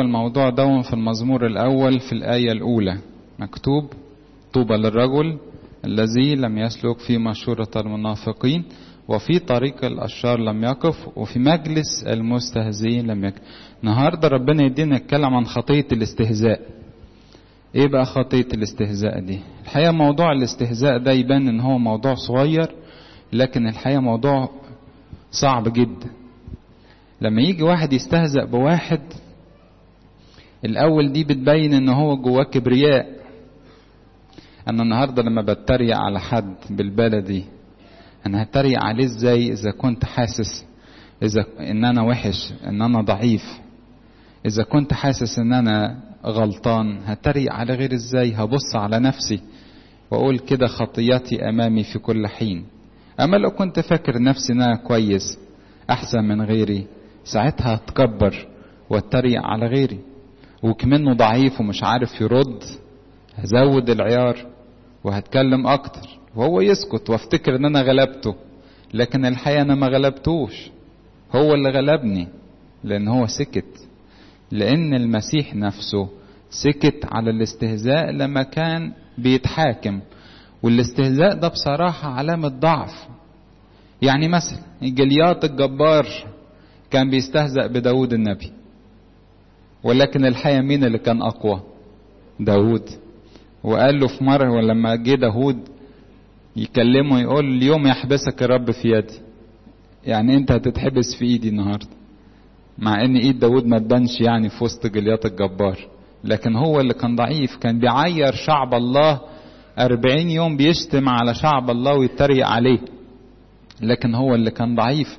الموضوع ده في المزمور الأول في الآية الأولى مكتوب طوبى للرجل الذي لم يسلك في مشورة المنافقين وفي طريق الأشرار لم يقف وفي مجلس المستهزئين لم يقف النهارده ربنا يدينا نتكلم عن خطية الاستهزاء ايه بقى خطية الاستهزاء دي الحقيقة موضوع الاستهزاء ده يبان ان هو موضوع صغير لكن الحقيقة موضوع صعب جدا لما يجي واحد يستهزأ بواحد الأول دي بتبين إن هو جواه كبرياء أنا النهاردة لما بتريق على حد بالبلدي أنا هتريق عليه إزاي إذا كنت حاسس إذا إن أنا وحش إن أنا ضعيف إذا كنت حاسس إن أنا غلطان هتريق على غير إزاي هبص على نفسي وأقول كده خطياتي أمامي في كل حين أما لو كنت فاكر نفسي إن أنا كويس أحسن من غيري ساعتها هتكبر واتريق على غيري وكمنه ضعيف ومش عارف يرد هزود العيار وهتكلم اكتر وهو يسكت وافتكر ان انا غلبته لكن الحقيقه انا ما غلبتوش هو اللي غلبني لان هو سكت لان المسيح نفسه سكت على الاستهزاء لما كان بيتحاكم والاستهزاء ده بصراحه علامه ضعف يعني مثلا جليات الجبار كان بيستهزأ بداود النبي ولكن الحقيقة مين اللي كان أقوى داود وقال له في مرة ولما جه داود يكلمه يقول اليوم يحبسك الرب في يدي يعني انت هتتحبس في ايدي النهارده مع ان ايد داود ما تبانش يعني في وسط جليات الجبار لكن هو اللي كان ضعيف كان بيعير شعب الله أربعين يوم بيشتم على شعب الله ويتريق عليه لكن هو اللي كان ضعيف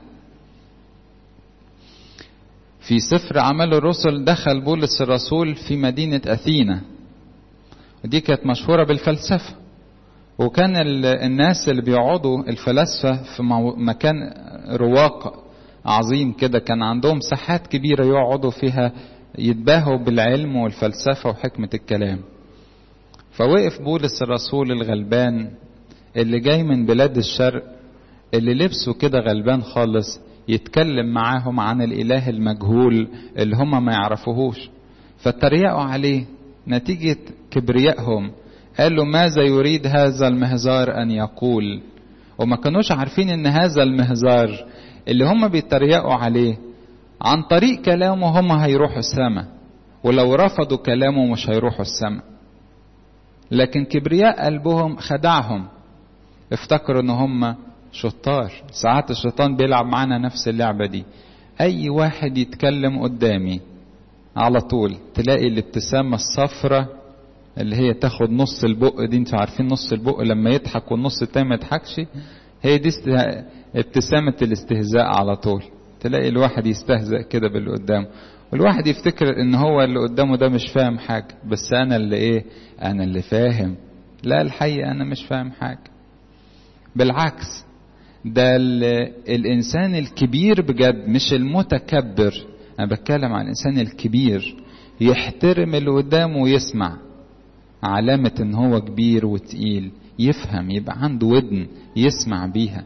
في سفر أعمال الرسل دخل بولس الرسول في مدينة أثينا ودي كانت مشهورة بالفلسفة وكان الناس اللي بيقعدوا الفلاسفة في مكان رواق عظيم كده كان عندهم ساحات كبيرة يقعدوا فيها يتباهوا بالعلم والفلسفة وحكمة الكلام فوقف بولس الرسول الغلبان اللي جاي من بلاد الشرق اللي لبسه كده غلبان خالص يتكلم معاهم عن الاله المجهول اللي هم ما يعرفوهوش فتريقوا عليه نتيجة كبريائهم قالوا ماذا يريد هذا المهزار ان يقول وما كانوش عارفين ان هذا المهزار اللي هم بيتريقوا عليه عن طريق كلامه هم هيروحوا السماء ولو رفضوا كلامه مش هيروحوا السماء لكن كبرياء قلبهم خدعهم افتكروا ان هم شطار ساعات الشيطان بيلعب معانا نفس اللعبة دي أي واحد يتكلم قدامي على طول تلاقي الابتسامة الصفرة اللي هي تاخد نص البق دي انتوا عارفين نص البق لما يضحك والنص التاني ما يضحكش هي دي ابتسامة الاستهزاء على طول تلاقي الواحد يستهزأ كده باللي قدامه والواحد يفتكر ان هو اللي قدامه ده مش فاهم حاجة بس انا اللي ايه انا اللي فاهم لا الحقيقة انا مش فاهم حاجة بالعكس ده الانسان الكبير بجد مش المتكبر انا بتكلم عن الانسان الكبير يحترم اللي قدامه ويسمع علامة ان هو كبير وتقيل يفهم يبقى عنده ودن يسمع بيها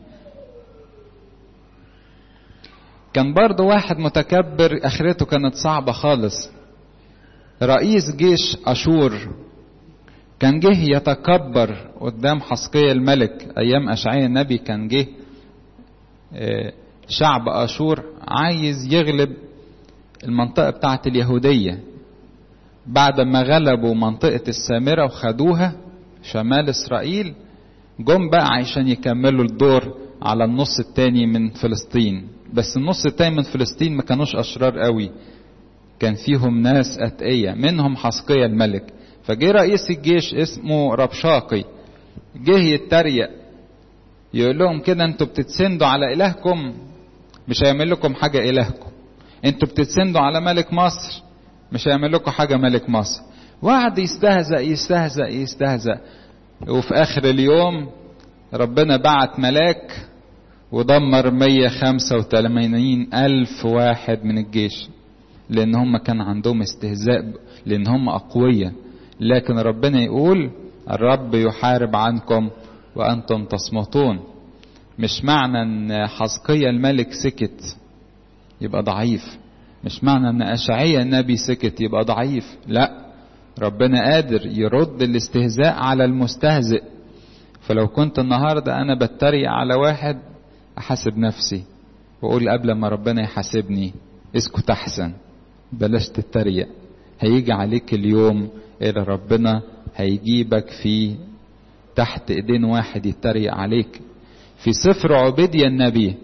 كان برضه واحد متكبر اخرته كانت صعبة خالص رئيس جيش اشور كان جه يتكبر قدام حسقية الملك ايام اشعياء النبي كان جه شعب اشور عايز يغلب المنطقة بتاعت اليهودية بعد ما غلبوا منطقة السامرة وخدوها شمال اسرائيل جم بقى عشان يكملوا الدور على النص التاني من فلسطين بس النص التاني من فلسطين ما كانوش اشرار قوي كان فيهم ناس اتقية منهم حسقية الملك فجه رئيس الجيش اسمه ربشاقي جه يتريق يقول لهم كده انتوا بتتسندوا على الهكم مش هيعمل لكم حاجة الهكم انتوا بتتسندوا على ملك مصر مش هيعمل لكم حاجة ملك مصر وقعد يستهزأ يستهزأ يستهزأ وفي آخر اليوم ربنا بعت ملاك ودمر 185 ألف واحد من الجيش لأن هم كان عندهم استهزاء لأن هم أقوياء لكن ربنا يقول الرب يحارب عنكم وأنتم تصمتون مش معنى أن حزقية الملك سكت يبقى ضعيف مش معنى ان اشعيا النبي سكت يبقى ضعيف لا ربنا قادر يرد الاستهزاء على المستهزئ فلو كنت النهارده انا بتريق على واحد احاسب نفسي واقول قبل ما ربنا يحاسبني اسكت احسن بلاش تتريق هيجي عليك اليوم اللي ربنا هيجيبك في تحت ايدين واحد يتريق عليك في سفر عبيديا النبي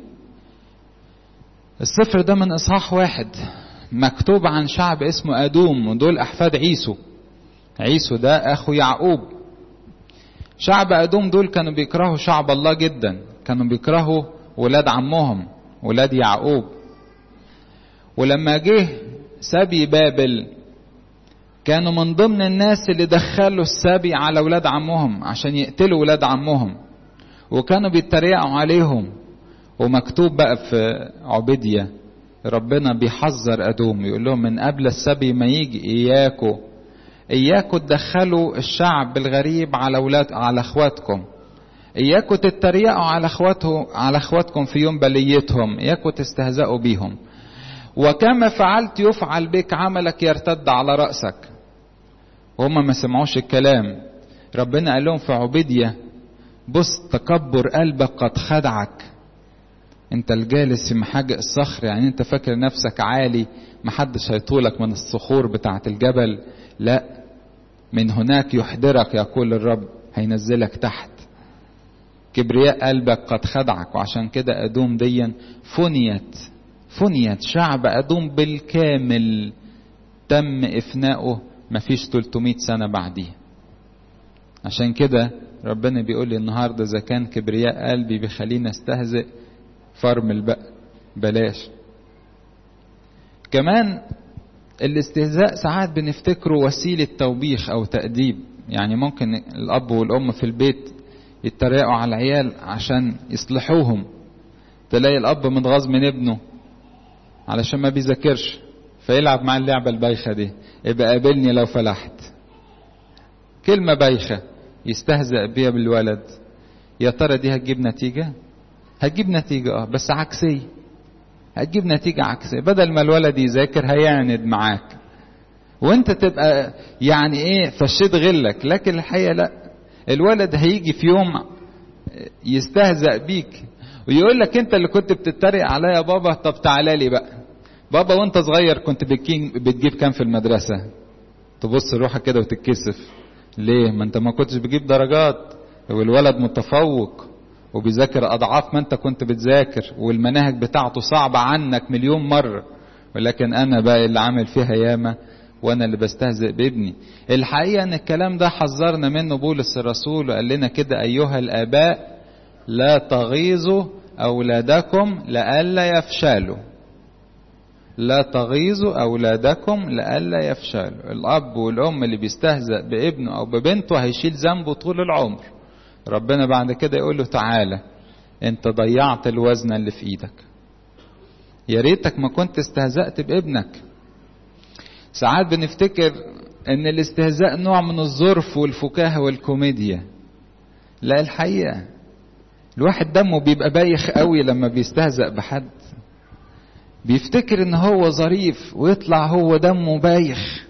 السفر ده من اصحاح واحد مكتوب عن شعب اسمه ادوم ودول احفاد عيسو عيسو ده اخو يعقوب شعب ادوم دول كانوا بيكرهوا شعب الله جدا كانوا بيكرهوا ولاد عمهم ولاد يعقوب ولما جه سبي بابل كانوا من ضمن الناس اللي دخلوا السبي على ولاد عمهم عشان يقتلوا ولاد عمهم وكانوا بيتريقوا عليهم ومكتوب بقى في عبيدية ربنا بيحذر أدوم يقول لهم من قبل السبي ما يجي إياكوا إياكوا تدخلوا الشعب الغريب على ولاد على إخواتكم إياكوا تتريقوا على إخواته على إخواتكم في يوم بليتهم إياكوا تستهزئوا بيهم وكما فعلت يفعل بك عملك يرتد على رأسك وهم ما سمعوش الكلام ربنا قال لهم في عبيدية بص تكبر قلبك قد خدعك انت الجالس في محاجئ الصخر يعني انت فاكر نفسك عالي محدش هيطولك من الصخور بتاعة الجبل لا من هناك يحضرك يقول الرب هينزلك تحت كبرياء قلبك قد خدعك وعشان كده أدوم ديا فنيت فنيت شعب أدوم بالكامل تم إفناؤه مفيش 300 سنة بعديه عشان كده ربنا بيقول لي النهاردة إذا كان كبرياء قلبي بيخليني استهزئ فرمل بقى بلاش كمان الاستهزاء ساعات بنفتكره وسيلة توبيخ أو تأديب يعني ممكن الأب والأم في البيت يتريقوا على العيال عشان يصلحوهم تلاقي الأب متغاظ من ابنه علشان ما بيذاكرش فيلعب مع اللعبة البايخة دي يبقى قابلني لو فلحت كلمة بايخة يستهزأ بيها بالولد يا ترى دي هتجيب نتيجة هتجيب نتيجة اه بس عكسية هتجيب نتيجة عكسية بدل ما الولد يذاكر هيعند معاك وانت تبقى يعني ايه فشيت غلك لكن الحقيقة لا الولد هيجي في يوم يستهزأ بيك ويقول لك انت اللي كنت بتتريق عليا يا بابا طب تعالى لي بقى بابا وانت صغير كنت بتجيب كام في المدرسة تبص روحك كده وتتكسف ليه ما انت ما كنتش بتجيب درجات والولد متفوق وبيذاكر اضعاف ما انت كنت بتذاكر والمناهج بتاعته صعبة عنك مليون مرة ولكن انا بقى اللي عامل فيها ياما وانا اللي بستهزئ بابني الحقيقة ان الكلام ده حذرنا منه بولس الرسول وقال لنا كده ايها الاباء لا تغيظوا اولادكم لئلا يفشلوا لا تغيظوا اولادكم لئلا يفشلوا الاب والام اللي بيستهزأ بابنه او ببنته هيشيل ذنبه طول العمر ربنا بعد كده يقول له تعالى انت ضيعت الوزن اللي في ايدك يا ريتك ما كنت استهزأت بابنك ساعات بنفتكر ان الاستهزاء نوع من الظرف والفكاهة والكوميديا لا الحقيقة الواحد دمه بيبقى بايخ قوي لما بيستهزأ بحد بيفتكر ان هو ظريف ويطلع هو دمه بايخ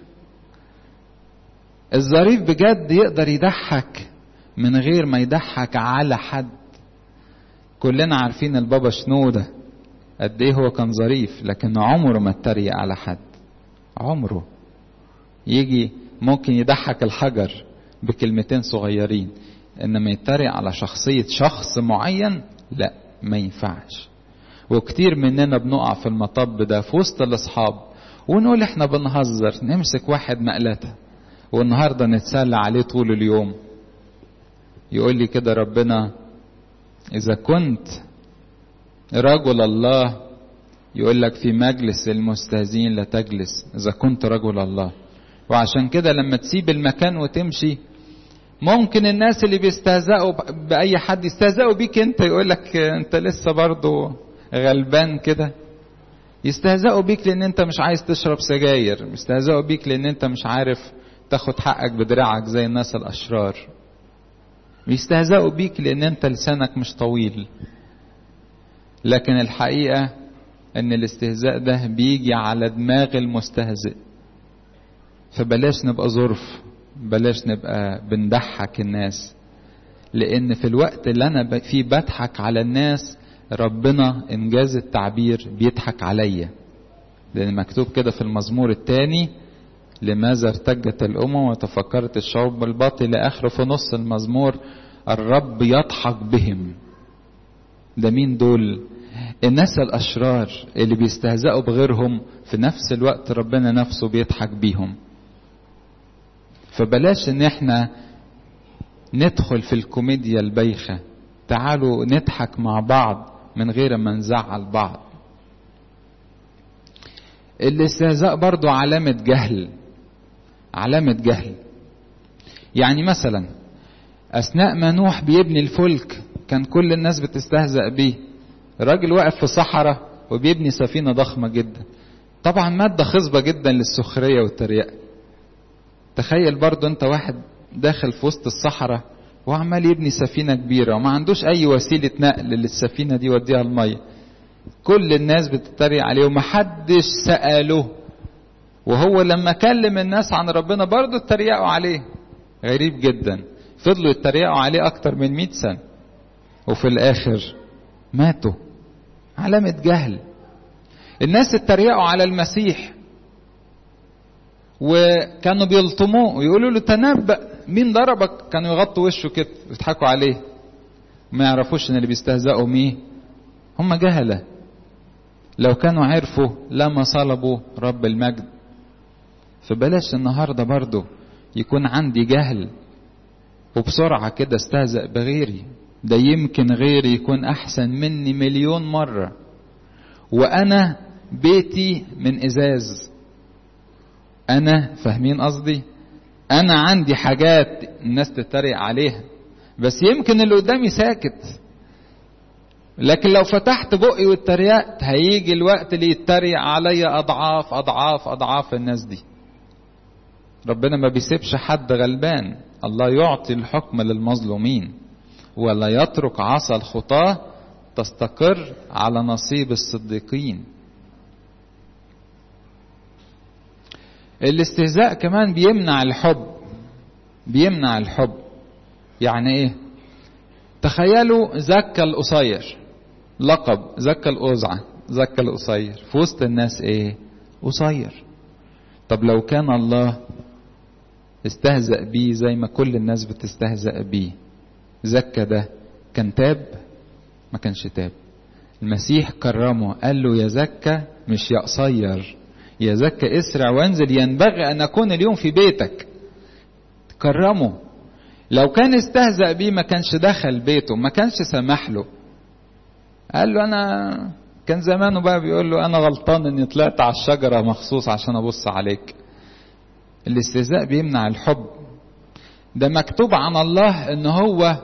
الظريف بجد يقدر يضحك من غير ما يضحك على حد كلنا عارفين البابا شنودة قد ايه هو كان ظريف لكن عمره ما اتريق على حد عمره يجي ممكن يضحك الحجر بكلمتين صغيرين انما يتريق على شخصية شخص معين لا ما ينفعش وكتير مننا بنقع في المطب ده في وسط الاصحاب ونقول احنا بنهزر نمسك واحد مقلته والنهارده نتسلى عليه طول اليوم يقول لي كده ربنا اذا كنت رجل الله يقول لك في مجلس المستهزئين لا تجلس اذا كنت رجل الله وعشان كده لما تسيب المكان وتمشي ممكن الناس اللي بيستهزئوا باي حد يستهزئوا بيك انت يقول لك انت لسه برضه غلبان كده يستهزئوا بيك لان انت مش عايز تشرب سجاير يستهزئوا بيك لان انت مش عارف تاخد حقك بدراعك زي الناس الاشرار بيستهزئوا بيك لان انت لسانك مش طويل لكن الحقيقه ان الاستهزاء ده بيجي على دماغ المستهزئ فبلاش نبقى ظرف بلاش نبقى بنضحك الناس لان في الوقت اللي انا فيه بضحك على الناس ربنا انجاز التعبير بيضحك عليا لان مكتوب كده في المزمور الثاني لماذا ارتجت الامم وتفكرت الشعوب بالباطل الى اخره في نص المزمور الرب يضحك بهم ده مين دول الناس الاشرار اللي بيستهزئوا بغيرهم في نفس الوقت ربنا نفسه بيضحك بيهم فبلاش ان احنا ندخل في الكوميديا البايخة تعالوا نضحك مع بعض من غير ما نزعل بعض الاستهزاء برضو علامة جهل علامة جهل يعني مثلا أثناء ما نوح بيبني الفلك كان كل الناس بتستهزأ بيه راجل واقف في صحراء وبيبني سفينة ضخمة جدا طبعا مادة خصبة جدا للسخرية والتريقة تخيل برضو انت واحد داخل في وسط الصحراء وعمال يبني سفينة كبيرة وما عندوش أي وسيلة نقل للسفينة دي يوديها المية كل الناس بتتريق عليه ومحدش سأله وهو لما كلم الناس عن ربنا برضه اتريقوا عليه غريب جدا فضلوا يتريقوا عليه أكتر من مئة سنة وفي الآخر ماتوا علامة جهل الناس اتريقوا على المسيح وكانوا بيلطموه ويقولوا له تنبأ مين ضربك كانوا يغطوا وشه كده ويضحكوا عليه ما يعرفوش ان اللي بيستهزئوا مين هم جهلة لو كانوا عرفوا لما صلبوا رب المجد فبلاش النهاردة برضو يكون عندي جهل وبسرعة كده استهزأ بغيري ده يمكن غيري يكون أحسن مني مليون مرة وأنا بيتي من إزاز أنا فاهمين قصدي أنا عندي حاجات الناس تتريق عليها بس يمكن اللي قدامي ساكت لكن لو فتحت بقي واتريقت هيجي الوقت اللي يتريق عليا أضعاف أضعاف أضعاف الناس دي ربنا ما بيسيبش حد غلبان الله يعطي الحكم للمظلومين ولا يترك عصا الخطاة تستقر على نصيب الصديقين الاستهزاء كمان بيمنع الحب بيمنع الحب يعني ايه تخيلوا زكى القصير لقب زكى القزعة زكى القصير في وسط الناس ايه قصير طب لو كان الله استهزأ بيه زي ما كل الناس بتستهزأ بيه زكى ده كان تاب ما كانش تاب المسيح كرمه قال له يا زكى مش يا قصير يا زكى اسرع وانزل ينبغي ان اكون اليوم في بيتك كرمه لو كان استهزأ بيه ما كانش دخل بيته ما كانش سمح له قال له انا كان زمانه بقى بيقول له انا غلطان اني طلعت على الشجره مخصوص عشان ابص عليك الاستهزاء بيمنع الحب ده مكتوب عن الله ان هو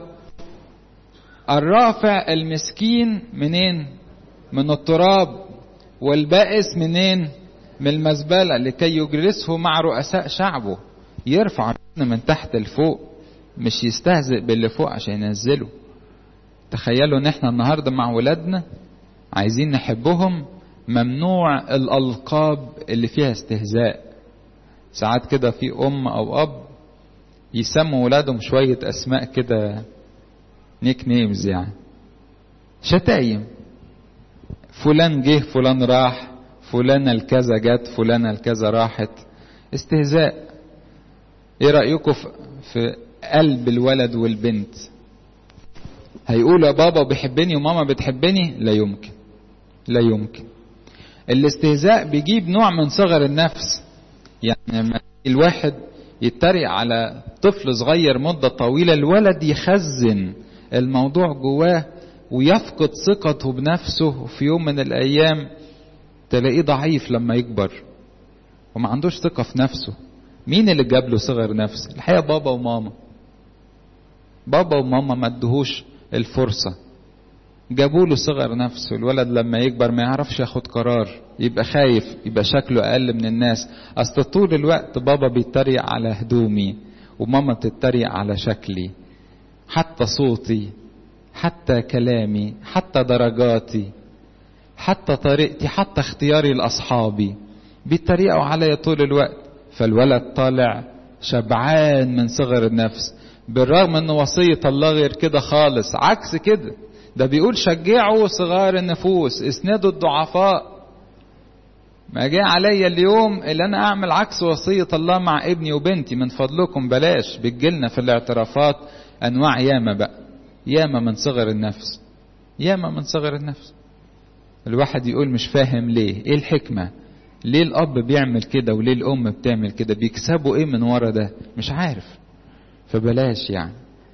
الرافع المسكين منين من التراب والبائس منين من المزبله لكي يجلسه مع رؤساء شعبه يرفع من تحت لفوق مش يستهزئ باللي فوق عشان ينزله تخيلوا ان احنا النهارده مع ولادنا عايزين نحبهم ممنوع الالقاب اللي فيها استهزاء ساعات كده في ام او اب يسموا ولادهم شويه اسماء كده نيك نيمز يعني شتايم فلان جه فلان راح فلانة الكذا جت فلانة الكذا راحت استهزاء ايه رأيكم في قلب الولد والبنت هيقولوا يا بابا بيحبني وماما بتحبني لا يمكن لا يمكن الاستهزاء بيجيب نوع من صغر النفس يعني لما الواحد يتريق على طفل صغير مدة طويلة الولد يخزن الموضوع جواه ويفقد ثقته بنفسه في يوم من الأيام تلاقيه ضعيف لما يكبر وما عندوش ثقة في نفسه مين اللي جاب له صغر نفس الحقيقة بابا وماما بابا وماما ما ادهوش الفرصة جابوا له صغر نفسه الولد لما يكبر ما يعرفش ياخد قرار يبقى خايف يبقى شكله اقل من الناس اصل طول الوقت بابا بيتريق على هدومي وماما بتتريق على شكلي حتى صوتي حتى كلامي حتى درجاتي حتى طريقتي حتى اختياري لاصحابي بيتريقوا عليا طول الوقت فالولد طالع شبعان من صغر النفس بالرغم ان وصية الله غير كده خالص عكس كده ده بيقول شجعوا صغار النفوس اسندوا الضعفاء ما جاء عليا اليوم اللي انا اعمل عكس وصية الله مع ابني وبنتي من فضلكم بلاش بتجيلنا في الاعترافات انواع ياما بقى ياما من صغر النفس ياما من صغر النفس الواحد يقول مش فاهم ليه ايه الحكمة ليه الاب بيعمل كده وليه الام بتعمل كده بيكسبوا ايه من ورا ده مش عارف فبلاش يعني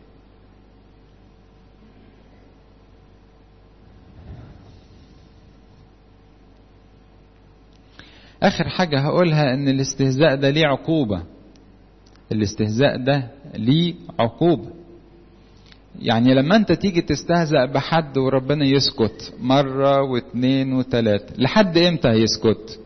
اخر حاجة هقولها ان الاستهزاء ده ليه عقوبة الاستهزاء ده ليه عقوبة يعني لما انت تيجي تستهزأ بحد وربنا يسكت مرة واثنين وثلاثة لحد امتى هيسكت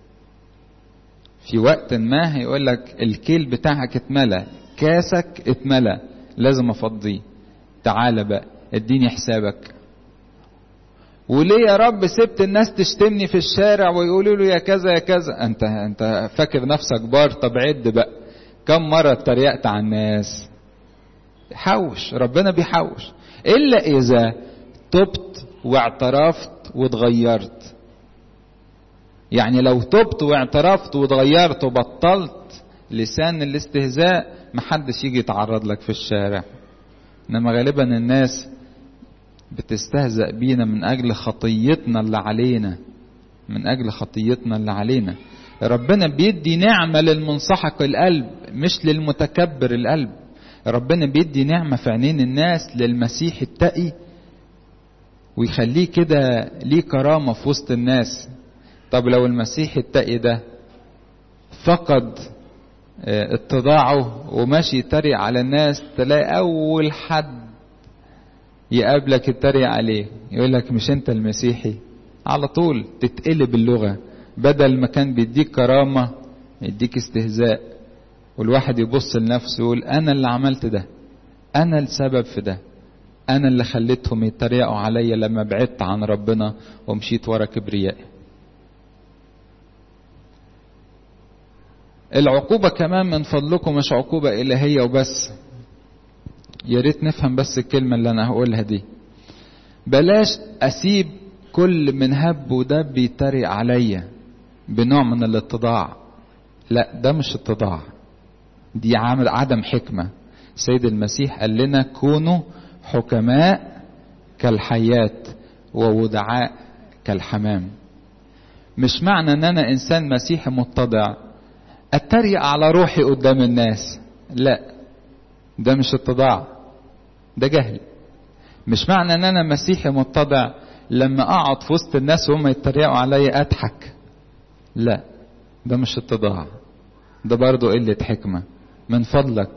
في وقت ما هيقول لك الكيل بتاعك اتملى كاسك اتملى لازم افضيه تعالى بقى اديني حسابك وليه يا رب سبت الناس تشتمني في الشارع ويقولوا له يا كذا يا كذا انت انت فاكر نفسك بار طب عد بقى كم مره اتريقت على الناس حوش ربنا بيحوش الا اذا تبت واعترفت واتغيرت يعني لو تبت واعترفت واتغيرت وبطلت لسان الاستهزاء محدش يجي يتعرض لك في الشارع انما غالبا الناس بتستهزأ بينا من أجل خطيتنا اللي علينا من أجل خطيتنا اللي علينا ربنا بيدي نعمة للمنسحق القلب مش للمتكبر القلب ربنا بيدي نعمة في عينين الناس للمسيح التقي ويخليه كده ليه كرامة في وسط الناس طب لو المسيح التقي ده فقد اتضاعه وماشي يتريق على الناس تلاقي أول حد يقابلك يتريق عليه يقول لك مش انت المسيحي على طول تتقلب اللغة بدل ما كان بيديك كرامة يديك استهزاء والواحد يبص لنفسه يقول انا اللي عملت ده انا السبب في ده انا اللي خليتهم يتريقوا عليا لما بعدت عن ربنا ومشيت ورا كبريائي العقوبة كمان من فضلكم مش عقوبة إلهية وبس يا ريت نفهم بس الكلمة اللي أنا هقولها دي بلاش أسيب كل من هب ودب يتريق عليا بنوع من الاتضاع لا ده مش اتضاع دي عدم حكمة سيد المسيح قال لنا كونوا حكماء كالحيات وودعاء كالحمام مش معنى ان انا انسان مسيحي متضع اتريق على روحي قدام الناس لا ده مش اتضاع ده جهل مش معنى ان انا مسيحي متضع لما اقعد في وسط الناس وهم يتريقوا عليا اضحك لا ده مش اتضاع ده برضو قلة حكمة من فضلك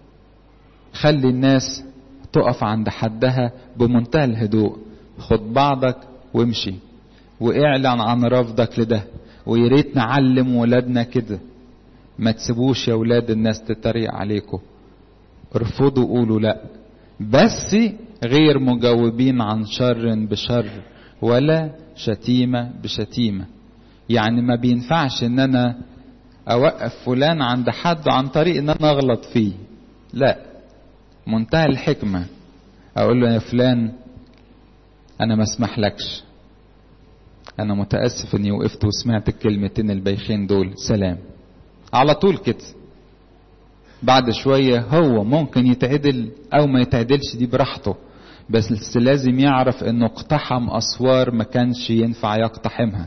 خلي الناس تقف عند حدها بمنتهى الهدوء خد بعضك وامشي واعلن عن رفضك لده وياريت نعلم ولادنا كده ما تسيبوش يا ولاد الناس تتريق عليكم ارفضوا قولوا لا بس غير مجاوبين عن شر بشر ولا شتيمة بشتيمة يعني ما بينفعش ان انا اوقف فلان عند حد عن طريق ان انا اغلط فيه لا منتهى الحكمة اقول له يا فلان انا ما اسمحلكش انا متأسف اني وقفت وسمعت الكلمتين البايخين دول سلام على طول كده بعد شوية هو ممكن يتعدل أو ما يتعدلش دي براحته بس لازم يعرف انه اقتحم اسوار ما كانش ينفع يقتحمها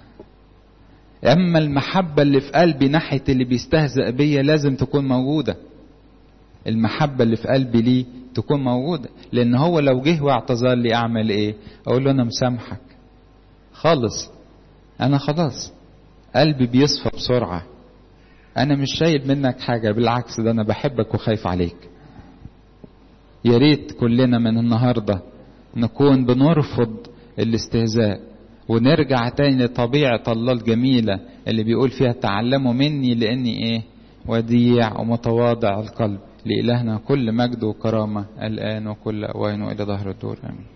اما المحبة اللي في قلبي ناحية اللي بيستهزأ بيا لازم تكون موجودة المحبة اللي في قلبي ليه تكون موجودة لان هو لو جه واعتذر لي اعمل ايه اقول له انا مسامحك خالص انا خلاص قلبي بيصفى بسرعة انا مش شايل منك حاجة بالعكس ده انا بحبك وخايف عليك يا ريت كلنا من النهاردة نكون بنرفض الاستهزاء ونرجع تاني لطبيعة الله الجميلة اللي بيقول فيها تعلموا مني لاني ايه وديع ومتواضع القلب لإلهنا كل مجد وكرامة الآن وكل أوان وإلى ظهر الدور آمين